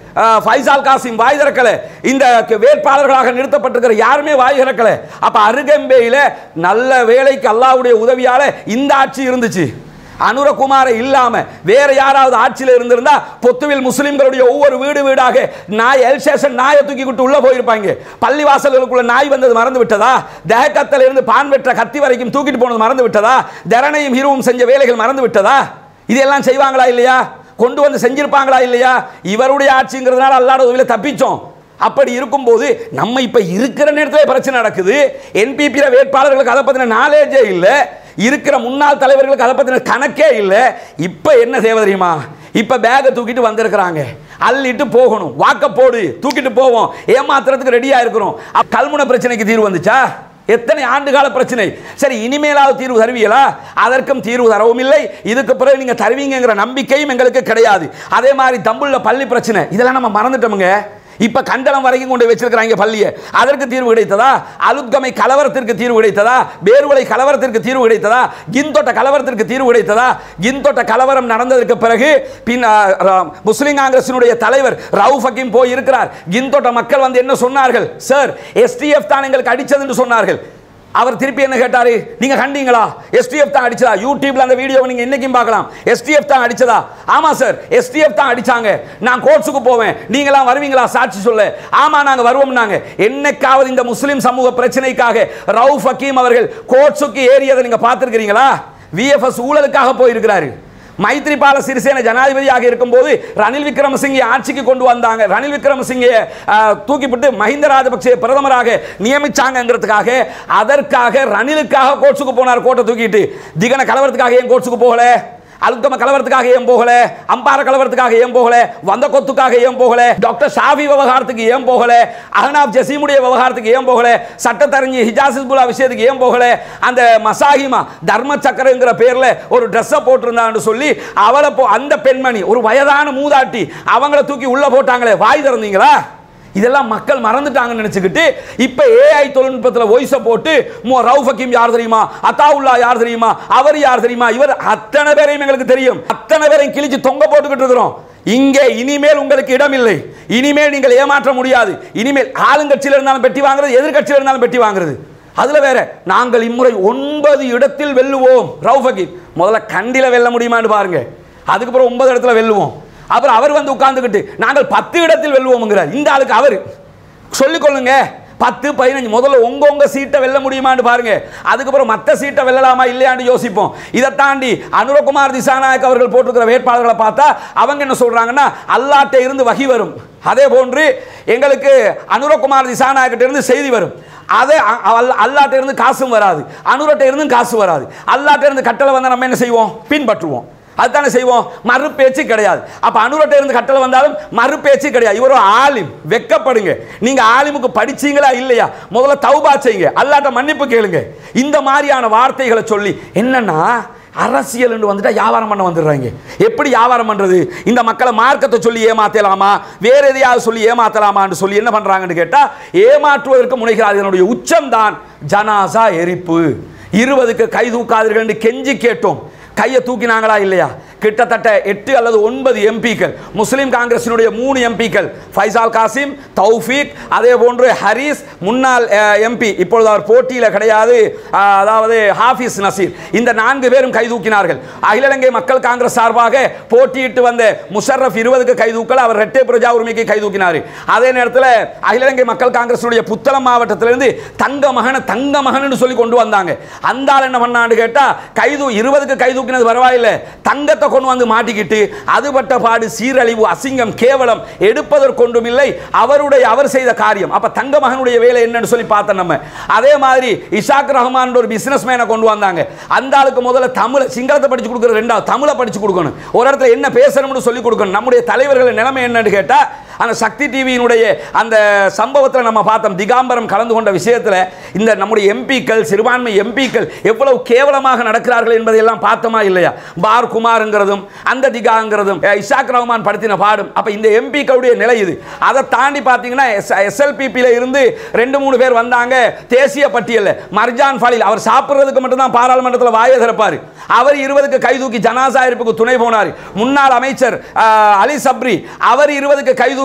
அஹ், ஃபைசால் காசிம் வாய் திறக்கல இந்த க- வேட்பாளர்களாக நிறுத்தப்பட்டிருக்கிற யாருமே வாய் திறக்கல அப்ப அருகம்பேயில நல்ல வேலைக்கு அல்லாஹ்வுடைய உதவியால இந்த ஆட்சி இருந்துச்சு அனுரகுமார இல்லாம வேற யாராவது ஆட்சியில் இருந்திருந்தா பொத்துவில் முஸ்லிம்களுடைய ஒவ்வொரு வீடு வீடாக நாய் எல் ஸ்டேஷன் நாயை தூக்கி விட்டு உள்ள போயிருப்பாங்க பள்ளி வாசல்களுக்குள்ள நாய் வந்தது மறந்து விட்டதா தேகத்தில் இருந்து பான் வெற்ற கத்தி வரைக்கும் தூக்கிட்டு போனது மறந்து விட்டதா தரணையும் ஹீரோவும் செஞ்ச வேலைகள் மறந்து விட்டதா இதெல்லாம் செய்வாங்களா இல்லையா கொண்டு வந்து செஞ்சிருப்பாங்களா இல்லையா இவருடைய ஆட்சிங்கிறதுனால அல்லாட உதவியில தப்பிச்சோம் அப்படி இருக்கும்போது நம்ம இப்ப இருக்கிற நேரத்தில் பிரச்சனை நடக்குது என்பிபி வேட்பாளர்களுக்கு அதை பத்தின நாலேஜே இல்லை இருக்கிற முன்னாள் தலைவர்களுக்கு அதை பத்தின கணக்கே இல்லை இப்ப என்ன தேவை தெரியுமா இப்ப பேகை தூக்கிட்டு வந்திருக்கிறாங்க அள்ளிட்டு போகணும் வாக்க போடு தூக்கிட்டு போவோம் ஏமாத்துறதுக்கு ரெடியா இருக்கிறோம் அப்ப கல்முனை பிரச்சனைக்கு தீர்வு வந்துச்சா எத்தனை ஆண்டுகால பிரச்சனை சரி இனிமேலாவது தீர்வு தருவீங்களா அதற்கும் தீர்வு தரவும் இல்லை இதுக்கு பிறகு நீங்க தருவீங்கங்கிற நம்பிக்கையும் எங்களுக்கு கிடையாது அதே மாதிரி தம்புள்ள பள்ளி பிரச்சனை இதெல்லாம் நம்ம மறந்துட்டோமுங்க இப்ப கண்டனம் வரைக்கும் கொண்டு வச்சிருக்கிறாங்க பள்ளியை அதற்கு தீர்வு கிடைத்ததா அலுத்கமை கலவரத்திற்கு தீர்வு கிடைத்ததா பேருவலை கலவரத்திற்கு தீர்வு கிடைத்ததா கிந்தோட்ட கலவரத்திற்கு தீர்வு கிடைத்ததா கிந்தோட்ட கலவரம் நடந்ததற்கு பிறகு பின் ஆ, ர- முஸ்லிம் காங்கிரசினுடைய தலைவர் ரவுஃப் ஹக்கீம் போய் இருக்கிறார் கிந்தோட்ட மக்கள் வந்து என்ன சொன்னார்கள் சார் எஸ்டிஎஃப் தான் எங்களுக்கு அடிச்சது என்று சொன்னார்கள் அவர் திருப்பி என்ன கேட்டாரு நீங்க கண்டீங்களா எஸ்டிஎஃப் தான் அடிச்சதா யூடியூப்ல அந்த வீடியோவை நீங்க இன்னைக்கும் பார்க்கலாம் எஸ்டிஎஃப் தான் அடிச்சதா ஆமா சார் எஸ்டிஎஃப் தான் அடிச்சாங்க நான் கோர்ட்ஸுக்கு போவேன் நீங்களாம் வருவீங்களா சாட்சி சொல்ல ஆமா நாங்க வருவோம்னாங்க என்னைக்காவது இந்த முஸ்லிம் சமூக பிரச்சனைக்காக ரவுஃப் ஹக்கீம் அவர்கள் கோர்ட்ஸுக்கு ஏறியதை நீங்க பார்த்திருக்கிறீங்களா விஎஃப்எஸ் ஊழலுக்காக போயிருக்கிறாரு மைத்ரிபால சிறிசேன ஜனாதிபதியாக இருக்கும்போது ரணில் விக்ரமசிங்கே ஆட்சிக்கு கொண்டு வந்தாங்க ரணில் விக்ரமசிங்கே தூக்கிவிட்டு மஹிந்த ராஜபக்சே பிரதமராக நியமிச்சாங்கங்கிறதுக்காக அதற்காக ரணிலுக்காக கோட்ஸுக்கு போனார் கோட்டை தூக்கிட்டு திகன கலவரத்துக்காக ஏன் கோட்ஸுக்கு போகல அலுத்தம கலவரத்துக்காக ஏன் போகல அம்பார கலவரத்துக்காக ஏன் போகல வந்த கொத்துக்காக ஏன் போகல டாக்டர் ஷாஃபி விவகாரத்துக்கு ஏன் போகல அஹனாப் ஜசீமுடைய விவகாரத்துக்கு ஏன் போகல சட்டத்தரஞ்சி ஹிஜாஸ் ஹிஸ்புல்லா விஷயத்துக்கு ஏன் போகல அந்த மசாஹிமா தர்ம சக்கரங்கிற பேர்ல ஒரு ட்ரெஸ்ஸை போட்டிருந்தான்னு சொல்லி அவளை போ அந்த பெண்மணி ஒரு வயதான மூதாட்டி அவங்கள தூக்கி உள்ள போட்டாங்களே வாய் திறந்தீங்களா இதெல்லாம் மக்கள் மறந்துட்டாங்கன்னு நினைச்சுக்கிட்டு இப்ப ஏஐ தொழில்நுட்பத்தில் வாய்ஸை போட்டு மோ ரவுஃப் ஹக்கீம் யார் தெரியுமா அத்தாவுல்லா யார் தெரியுமா அவர் யார் தெரியுமா இவர் அத்தனை பேரையும் எங்களுக்கு தெரியும் அத்தனை பேரையும் கிழிச்சு தொங்க போட்டுக்கிட்டு இருக்கிறோம் இங்கே இனிமேல் உங்களுக்கு இடமில்லை இனிமேல் நீங்கள் ஏமாற்ற முடியாது இனிமேல் ஆளுங்கட்சியில் இருந்தாலும் பெட்டி வாங்குறது எதிர்கட்சியில் இருந்தாலும் பெட்டி வாங்குறது அதுல வேற நாங்கள் இம்முறை ஒன்பது இடத்தில் வெல்லுவோம் ரவுஃப் ஹக்கீம் முதல்ல கண்டில வெல்ல முடியுமான்னு பாருங்க அதுக்கப்புறம் ஒன்பது இடத்துல வெல்லுவோம் அப்புறம் அவர் வந்து உட்கார்ந்துக்கிட்டு நாங்கள் பத்து இடத்தில் வெல்லுவோம்ங்கிறார் இந்த ஆளுக்கு அவர் சொல்லிக்கொள்ளுங்க பத்து பதினஞ்சு முதல்ல உங்க உங்க சீட்டை வெல்ல முடியுமான்னு பாருங்க அதுக்கப்புறம் மற்ற சீட்டை வெல்லலாமா இல்லையான்னு யோசிப்போம் இதை தாண்டி அனுரகுமார் திசாநாயக் அவர்கள் போட்டிருக்கிற வேட்பாளர்களை பார்த்தா அவங்க என்ன சொல்றாங்கன்னா அல்லாட்ட இருந்து வகி வரும் அதே போன்று எங்களுக்கு அனுரகுமார் திசாநாயக்கிட்ட இருந்து செய்தி வரும் அதே அ- அல்- அல்லாட்ட இருந்து காசும் வராது அனுரட்ட இருந்தும் காசு வராது அல்லாட்ட இருந்து கட்டளை வந்தால் நம்ம என்ன செய்வோம் பின்பற்றுவோம் அதுதானே செய்வோம் மறு பேச்சு கிடையாது அப்ப அனுரட்ட இருந்து கட்டளை வந்தாலும் மறு பேச்சு கிடையாது இவர் ஒரு ஆலிம் வெக்கப்படுங்க நீங்க ஆலிமுக்கு படிச்சீங்களா இல்லையா முதல்ல தௌபா செய்யுங்க அல்லாட்ட மன்னிப்பு கேளுங்க இந்த மாதிரியான வார்த்தைகளை சொல்லி என்னன்னா அரசியல் வந்துட்டா வியாபாரம் பண்ண வந்துடுறாங்க எப்படி வியாபாரம் பண்றது இந்த மக்களை மார்க்கத்தை சொல்லி ஏமாத்தலாமா வேற எதையாவது சொல்லி ஏமாத்தலாமான்னு சொல்லி என்ன பண்றாங்கன்னு கேட்டா ஏமாற்றுவதற்கு முனைகிறார் இதனுடைய உச்சம்தான் ஜனாசா எரிப்பு இருபதுக்கு கை தூக்காதீர்கள் என்று கெஞ்சி கேட்டோம் கையை தூக்கினாங்களா இல்லையா கிட்டத்தட்ட எட்டு அல்லது ஒன்பது எம்பிக்கள் முஸ்லிம் காங்கிரசினுடைய மூணு எம்பிக்கள் ஃபைசால் காசிம் தௌஃபீக் அதே போன்று ஹரிஸ் முன்னாள் எம்பி இப்பொழுது அவர் போட்டியில் கிடையாது அஹ், அதாவது ஹாஃபிஸ் நசீர் இந்த நான்கு பேரும் கை தூக்கினார்கள் அகில இலங்கை மக்கள் காங்கிரஸ் சார்பாக போட்டியிட்டு வந்த முஷர்ரஃப் இருபதுக்கு கை தூக்கல் அவர் ரெட்டை பிரஜா உரிமைக்கு கை தூக்கினார் அதே நேரத்தில் அகில இலங்கை மக்கள் காங்கிரசினுடைய புத்தளம் மாவட்டத்திலிருந்து தங்க மகனை தங்க மகன்னு சொல்லி கொண்டு வந்தாங்க அந்த ஆள் என்ன பண்ணான்னு கேட்டா கைது இருபதுக்கு கை தூக்கினது பரவாயில்லை தங்கத்தை கொண்டு வந்து மாட்டிக்கிட்டு அதுபட்ட பாடு சீரழிவு அசிங்கம் கேவலம் எடுப்பதற்கொண்டும் இல்லை அவருடைய அவர் செய்த காரியம் அப்ப தங்க மகனுடைய வேலை என்னன்னு சொல்லி பார்த்தோம் நம்ம அதே மாதிரி இஷாக் ரஹ்மான் ஒரு பிசினஸ் மேனை கொண்டு வந்தாங்க அந்த ஆளுக்கு முதல்ல தமிழை சிங்களத்தை படிச்சு கொடுக்குற ரெண்டாவது தமிழை படிச்சு கொடுக்கணும் ஒரு இடத்துல என்ன பேசணும்னு சொல்லி கொடுக்கணும் நம்முடைய தலைவர்கள் நிலைமை என்னன்னு கேட்டா அந்த சக்தி டிவியினுடைய அந்த சம்பவத்தில் நம்ம பார்த்தோம் திகாம்பரம் கலந்து கொண்ட விஷயத்தில் இந்த நம்முடைய எம்பிக்கள் சிறுபான்மை எம்பிக்கள் எவ்வளவு கேவலமாக நடக்கிறார்கள் என்பதையெல்லாம் பார்த்தோமா இல்லையா பார் குமாருங்கிறதும் அந்த திகாங்கிறதும் அஹ், இஷாக் ரஹ்மான் படுத்தின பாடும் அப்ப இந்த எம்பிக்களுடைய நிலை இது அதை தாண்டி பார்த்தீங்கன்னா எஸ்எல்பிபியில் இருந்து ரெண்டு மூணு பேர் வந்தாங்க தேசிய பட்டியலில் மர்ஜான் ஃபாலில் அவர் சாப்பிட்றதுக்கு மட்டும்தான் பாராளுமன்றத்தில் வாயை திறப்பார் அவர் இருபதுக்கு கை தூக்கி ஜனாசா இருப்புக்கு துணை போனார் முன்னாள் அமைச்சர் அஹ், அலி சப்ரி அவர் இருபதுக்கு கை தூக்கி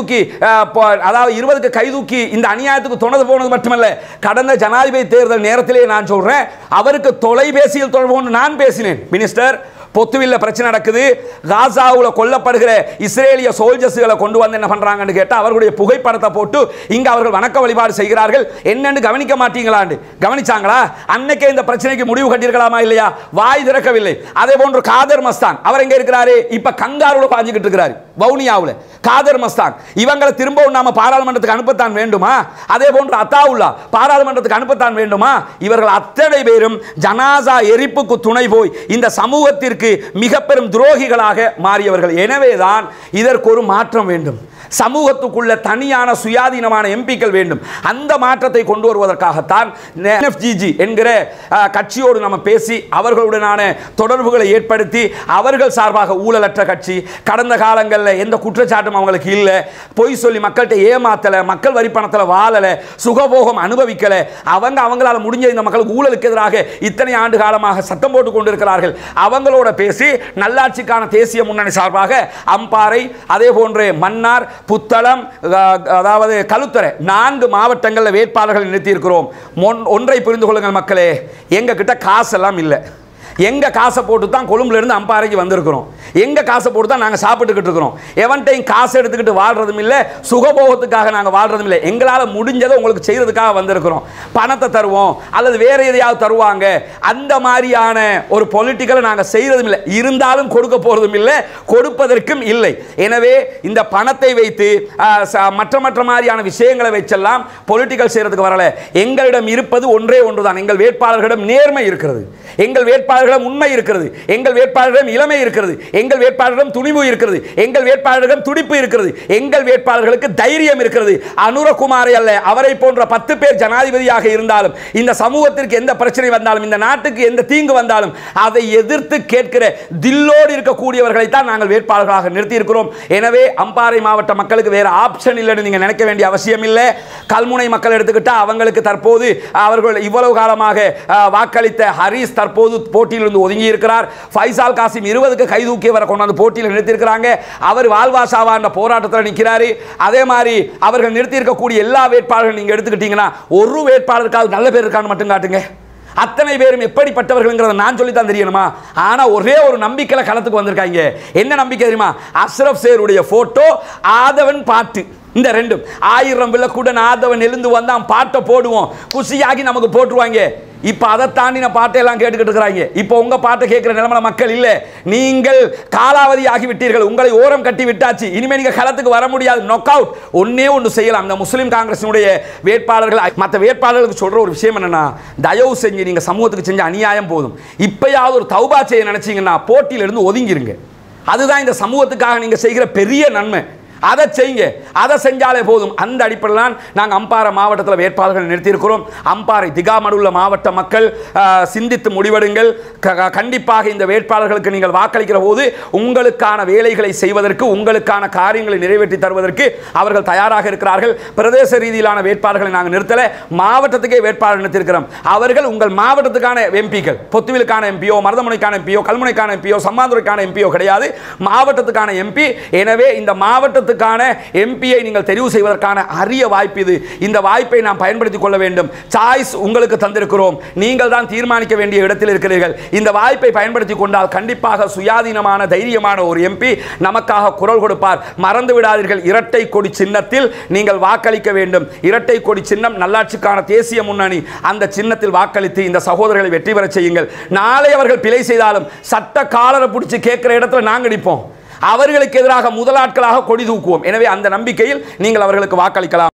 கைதூக்கி அஹ், போ- அதாவது இருபதுக்கு கைதூக்கி இந்த அநியாயத்துக்கு துணது போனது மட்டுமல்ல கடந்த ஜனாதிபதி தேர்தல் நேரத்திலே நான் சொல்றேன் அவருக்கு தொலைபேசியில் தொடர்பு கொண்டு நான் பேசினேன் மினிஸ்டர் பொத்துவில்ல பிரச்சனை நடக்குது காசாவுல கொல்லப்படுகிற இஸ்ரேலிய சோல்ஜர்ஸ்களை கொண்டு வந்து என்ன பண்றாங்கன்னு கேட்டா அவர்களுடைய புகைப்படத்தை போட்டு இங்க அவர்கள் வணக்க வழிபாடு செய்கிறார்கள் என்னன்னு கவனிக்க மாட்டீங்களான்னு கவனிச்சாங்களா அன்னைக்கே இந்த பிரச்சனைக்கு முடிவு கட்டியிருக்கலாமா இல்லையா வாய் திறக்கவில்லை அதே போன்று காதர் மஸ்தான் அவர் எங்க இருக்கிறாரு இப்ப கங்காருல பாஞ்சுக்கிட்டு இருக்கிறாரு வவுனியாவுல காதர் மஸ்தான் இவங்களை திரும்பவும் நாம பாராளுமன்றத்துக்கு அனுப்பத்தான் வேண்டுமா அதே போன்று அத்தாவுல்லா பாராளுமன்றத்துக்கு அனுப்பத்தான் வேண்டுமா இவர்கள் அத்தனை பேரும் ஜனாசா எரிப்புக்கு துணை போய் இந்த சமூகத்திற்கு மிக பெரும் துரோகிகளாக மாறியவர்கள் எனவேதான் இதற்கு ஒரு மாற்றம் வேண்டும் சமூகத்துக்குள்ள தனியான சுயாதீனமான எம்பிக்கள் வேண்டும் அந்த மாற்றத்தை கொண்டு வருவதற்காகத்தான் NFGG என்கிற அஹ், கட்சியோடு நம்ம பேசி அவர்களுடனான தொடர்புகளை ஏற்படுத்தி அவர்கள் சார்பாக ஊழலற்ற கட்சி கடந்த காலங்களில் எந்த குற்றச்சாட்டும் அவங்களுக்கு இல்லை பொய் சொல்லி மக்கள்கிட்ட ஏமாத்தலை மக்கள் வரி பணத்தில் வாழலை சுகபோகம் அனுபவிக்கலை அவங்க அவங்களால முடிஞ்ச இந்த மக்களுக்கு ஊழலுக்கு எதிராக இத்தனை ஆண்டு காலமாக சத்தம் போட்டு கொண்டிருக்கிறார்கள் அவங்களோட பேசி நல்லாட்சிக்கான தேசிய முன்னணி சார்பாக அம்பாறை அதே போன்று மன்னார் புத்தளம் அஹ், அதாவது கலுத்துறை நான்கு மாவட்டங்களில் வேட்பாளர்கள் நிறுத்தியிருக்கிறோம் மொன்- ஒன்றை புரிந்து கொள்ளுங்கள் மக்களே எங்க கிட்ட காசெல்லாம் இல்லை எங்க காசை போட்டு தான் கொழும்புல இருந்து அம்பாறைக்கு வந்திருக்கிறோம் எங்க காசை போட்டு தான் நாங்கள் சாப்பிட்டுக்கிட்டு இருக்கிறோம் எவன்ட்டையும் காசு எடுத்துக்கிட்டு வாழ்றதும் இல்லை சுகபோகத்துக்காக நாங்கள் வாழ்றதும் இல்லை எங்களால் முடிஞ்சதை உங்களுக்கு செய்யறதுக்காக வந்திருக்கிறோம் பணத்தை தருவோம் அல்லது வேற எதையாவது தருவாங்க அந்த மாதிரியான ஒரு பொலிட்டிக்கலை நாங்கள் செய்யறதும் இல்லை இருந்தாலும் கொடுக்க போறதும் இல்லை கொடுப்பதற்கும் இல்லை எனவே இந்த பணத்தை வைத்து ஆ, ச- மற்ற மற்ற மாதிரியான விஷயங்களை வச்செல்லாம் பொலிட்டிக்கல் செய்யறதுக்கு வரல எங்களிடம் இருப்பது ஒன்றே ஒன்றுதான் எங்கள் வேட்பாளர்களிடம் நேர்மை இருக்கிறது எங்கள் வேட்பாளர்களிடம் உண்மை இருக்கிறது எங்கள் வேட்பாளரிடம் இளமை இருக்கிறது எங்கள் வேட்பாளரிடம் துணிவு இருக்கிறது எங்கள் வேட்பாளரிடம் துடிப்பு இருக்கிறது எங்கள் வேட்பாளர்களுக்கு தைரியம் இருக்கிறது அனுரகுமாரை அல்ல அவரை போன்ற பத்து பேர் ஜனாதிபதியாக இருந்தாலும் இந்த சமூகத்திற்கு எந்த பிரச்சனை வந்தாலும் இந்த நாட்டுக்கு எந்த தீங்கு வந்தாலும் அதை எதிர்த்து கேட்கிற தில்லோடு இருக்கக்கூடியவர்களை தான் நாங்கள் வேட்பாளர்களாக நிறுத்தி இருக்கிறோம் எனவே அம்பாறை மாவட்ட மக்களுக்கு வேற ஆப்ஷன் இல்லைன்னு நீங்க நினைக்க வேண்டிய அவசியம் இல்லை கல்முனை மக்கள் எடுத்துக்கிட்டா அவங்களுக்கு தற்போது அவர்கள் இவ்வளவு காலமாக அஹ், வாக்களித்த ஹரிஸ் தற்போது போட்டியிலிருந்து ஒதுங்கி இருக்கிறார் ஃபைசால் காசிம் இருபதுக்கு கை தூக்கியவரை கொண்டாந்து போட்டியில் நிறுத்தியிருக்கிறாங்க அவர் வாழ்வாசாவா என்ற போராட்டத்தில் நிற்கிறாரு அதே மாதிரி அவர்கள் நிறுத்தி இருக்கக்கூடிய எல்லா வேட்பாளர்கள் நீங்க எடுத்துக்கிட்டீங்கன்னா ஒரு வேட்பாளருக்காவது நல்ல பேர் இருக்கான்னு மட்டும் காட்டுங்க அத்தனை பேரும் எப்படிப்பட்டவர்கள்ங்கிறத நான் சொல்லி தான் தெரியணுமா ஆனா ஒரே ஒரு நம்பிக்கையில களத்துக்கு வந்திருக்காங்க என்ன நம்பிக்கை தெரியுமா அஸ்ரப் சேருடைய போட்டோ ஆதவன் பாட்டு இந்த ரெண்டும் ஆயிரம் விளக்குடன் ஆதவன் எழுந்து வந்தான் பாட்டை போடுவோம் குஷியாகி நமக்கு போட்டுருவாங்க இப்போ அதை தாண்டின பாட்டையெல்லாம் கேட்டுக்கிட்டு இருக்கிறாங்க இப்போ உங்க பாட்டை கேட்கிற நிலைமையில மக்கள் இல்லை நீங்கள் காலாவதி ஆகிவிட்டீர்கள் உங்களை ஓரம் கட்டி விட்டாச்சு இனிமே நீங்க களத்துக்கு வர முடியாது நொக் அவுட் ஒன்னே ஒன்று செய்யலாம் இந்த முஸ்லீம் காங்கிரசினுடைய வேட்பாளர்கள் மற்ற வேட்பாளர்களுக்கு சொல்ற ஒரு விஷயம் என்னன்னா தயவு செஞ்சு நீங்க சமூகத்துக்கு செஞ்ச அநியாயம் போதும் இப்பயாவது ஒரு தௌபா செய்ய நினைச்சீங்கன்னா போட்டியிலிருந்து ஒதுங்கிருங்க அதுதான் இந்த சமூகத்துக்காக நீங்க செய்கிற பெரிய நன்மை அதை செய்யுங்க அதை செஞ்சாலே போதும் அந்த அடிப்படையில் தான் நாங்கள் அம்பாறை மாவட்டத்தில் வேட்பாளர்கள் நிறுத்தியிருக்கிறோம் அம்பாறை திகாமடுள்ள மாவட்ட மக்கள் ஆஹ், சிந்தித்து முடிவெடுங்கள் க- க- கண்டிப்பாக இந்த வேட்பாளர்களுக்கு நீங்கள் வாக்களிக்கிற போது உங்களுக்கான வேலைகளை செய்வதற்கு உங்களுக்கான காரியங்களை நிறைவேற்றி தருவதற்கு அவர்கள் தயாராக இருக்கிறார்கள் பிரதேச ரீதியிலான வேட்பாளர்களை நாங்கள் நிறுத்தல மாவட்டத்துக்கே வேட்பாளர் நிறுத்தியிருக்கிறோம் அவர்கள் உங்கள் மாவட்டத்துக்கான எம்பிக்கள் பொத்துவிலுக்கான எம்பியோ மருதமுனைக்கான எம்பியோ கல்முனைக்கான எம்பியோ சம்மாந்துரைக்கான எம்பியோ கிடையாது மாவட்டத்துக்கான எம்பி எனவே இந்த மாவட்டத்துக்கான எம்பியை நீங்கள் தெரிவு செய்வதற்கான அரிய வாய்ப்பு இது இந்த வாய்ப்பை நாம் பயன்படுத்திக் கொள்ள வேண்டும் சாய்ஸ் உங்களுக்கு தந்திருக்கிறோம் நீங்கள் தான் தீர்மானிக்க வேண்டிய இடத்தில் இருக்கிறீர்கள் இந்த வாய்ப்பை பயன்படுத்தி கொண்டால் கண்டிப்பாக சுயாதீனமான தைரியமான ஒரு எம்பி நமக்காக குரல் கொடுப்பார் மறந்து விடாதீர்கள் இரட்டை கொடி சின்னத்தில் நீங்கள் வாக்களிக்க வேண்டும் இரட்டை கொடி சின்னம் நல்லாட்சிக்கான தேசிய முன்னணி அந்த சின்னத்தில் வாக்களித்து இந்த சகோதரர்களை வெற்றி பெறச் செய்யுங்கள் நாளை அவர்கள் பிழை செய்தாலும் சட்ட காலரை பிடிச்சி கேட்கிற இடத்துல நாங்கள் நிற்போம் அவர்களுக்கு எதிராக முதலாட்களாக கொடி தூக்குவோம் எனவே அந்த நம்பிக்கையில் நீங்கள் அவர்களுக்கு வாக்களிக்கலாம்